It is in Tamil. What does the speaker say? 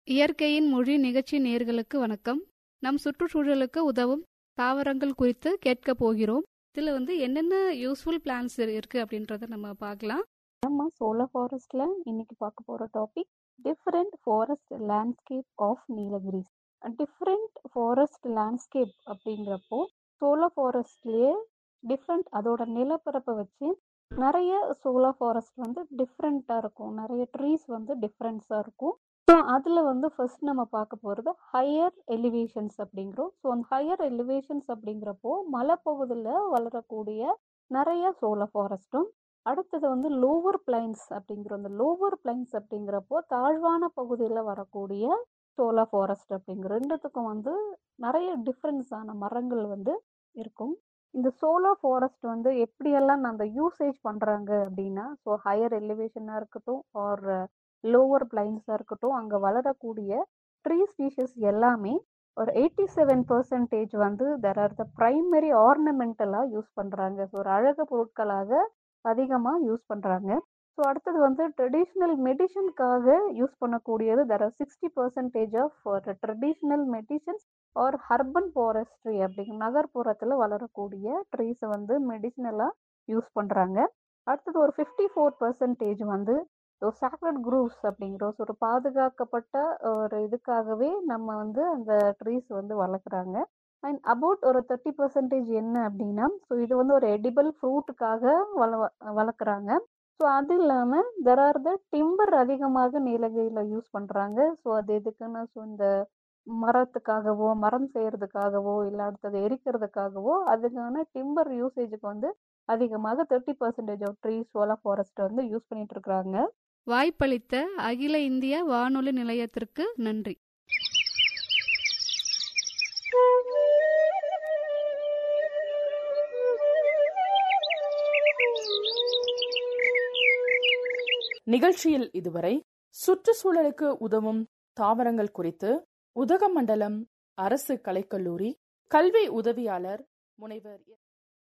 இயற்கையின் மொழி நிகழ்ச்சி நேர்களுக்கு வணக்கம் நம் சுற்றுச்சூழலுக்கு உதவும் தாவரங்கள் குறித்து கேட்க போகிறோம் இதில் வந்து என்னென்ன யூஸ்ஃபுல் பிளான்ஸ் இருக்கு அப்படின்றத நம்ம பார்க்கலாம் நம்ம சோலர் ஃபாரஸ்ட்ல இன்னைக்கு பார்க்க போற topic different forest landscape of Nilgiris different forest landscape அப்படிங்கிறப்போ சோலர் ஃபாரஸ்ட்லயே டிஃப்ரெண்ட் அதோட நிலப்பரப்பை வச்சு நிறைய சோலார் ஃபாரஸ்ட் வந்து டிஃப்ரெண்ட்டாக இருக்கும் நிறைய ட்ரீஸ் வந்து டிஃப்ரெண்ட்ஸாக இருக்கும் ஸோ அதில் வந்து ஃபர்ஸ்ட் நம்ம பார்க்க போகிறது ஹையர் எலிவேஷன்ஸ் அப்படிங்கிறோம் ஸோ அந்த ஹையர் எலிவேஷன்ஸ் அப்படிங்கிறப்போ மலைப்பகுதியில் வளரக்கூடிய நிறைய சோலார் ஃபாரஸ்ட்டும் அடுத்தது வந்து லோவர் பிளைன்ஸ் அப்படிங்கிற அந்த லோவர் பிளைன்ஸ் அப்படிங்கிறப்போ தாழ்வான பகுதியில் வரக்கூடிய சோலார் ஃபாரஸ்ட் அப்படிங்கிற ரெண்டுத்துக்கும் வந்து நிறைய டிஃப்ரென்ஸான மரங்கள் வந்து இருக்கும் இந்த சோலார் ஃபாரஸ்ட் வந்து எப்படியெல்லாம் அந்த யூசேஜ் பண்ணுறாங்க அப்படின்னா ஸோ ஹையர் எலிவேஷனாக இருக்கட்டும் ஆர் லோவர் பிளைன்ஸாக இருக்கட்டும் அங்கே வளரக்கூடிய ட்ரீ ஸ்பீஷஸ் எல்லாமே ஒரு எயிட்டி செவன் பர்சன்டேஜ் வந்து தெர் ஆர் த ப்ரைமரி ஆர்னமெண்டலாக யூஸ் பண்ணுறாங்க ஸோ ஒரு அழகு பொருட்களாக அதிகமாக யூஸ் பண்ணுறாங்க ஸோ அடுத்தது வந்து ட்ரெடிஷ்னல் மெடிசனுக்காக யூஸ் பண்ணக்கூடியது there are sixty percentage of traditional medicines are urban forestry அப்படிங்கிற நகர்ப்புறத்தில் வளரக்கூடிய ட்ரீஸை வந்து மெடிசினலாக யூஸ் பண்ணுறாங்க அடுத்தது ஒரு ஃபிஃப்டி ஃபோர் பர்சன்டேஜ் வந்து ஒரு சாக்ரட் குரூவ்ஸ் அப்படிங்கிற ஒரு பாதுகாக்கப்பட்ட ஒரு இதுக்காகவே நம்ம வந்து அந்த ட்ரீஸ் வந்து வளர்க்குறாங்க அண்ட் அபவுட் ஒரு தேர்ட்டி பர்சன்டேஜ் என்ன அப்படின்னா ஸோ இது வந்து ஒரு எடிபிள் ஃப்ரூட்டுக்காக வள வளர்க்குறாங்க ஸோ அது இல்லாமல் தெர் ஆர் த டிம்பர் அதிகமாக நீலகிரியில் யூஸ் பண்ணுறாங்க ஸோ அது எதுக்குன்னா ஸோ இந்த மரத்துக்காகவோ மரம் செய்யறதுக்காகவோ இல்லை அடுத்தது எரிக்கிறதுக்காகவோ அதுக்கான டிம்பர் யூசேஜுக்கு வந்து அதிகமாக thirty percentage of trees shola forest வந்து யூஸ் பண்ணிட்டு இருக்கிறாங்க வாய்ப்பளித்த அகில இந்திய வானொலி நிலையத்திற்கு நன்றி நிகழ்ச்சியில் இதுவரை சுற்றுச்சூழலுக்கு உதவும் தாவரங்கள் குறித்து உதகமண்டலம் அரசு கலைக்கல்லூரி கல்வி உதவியாளர் முனைவர்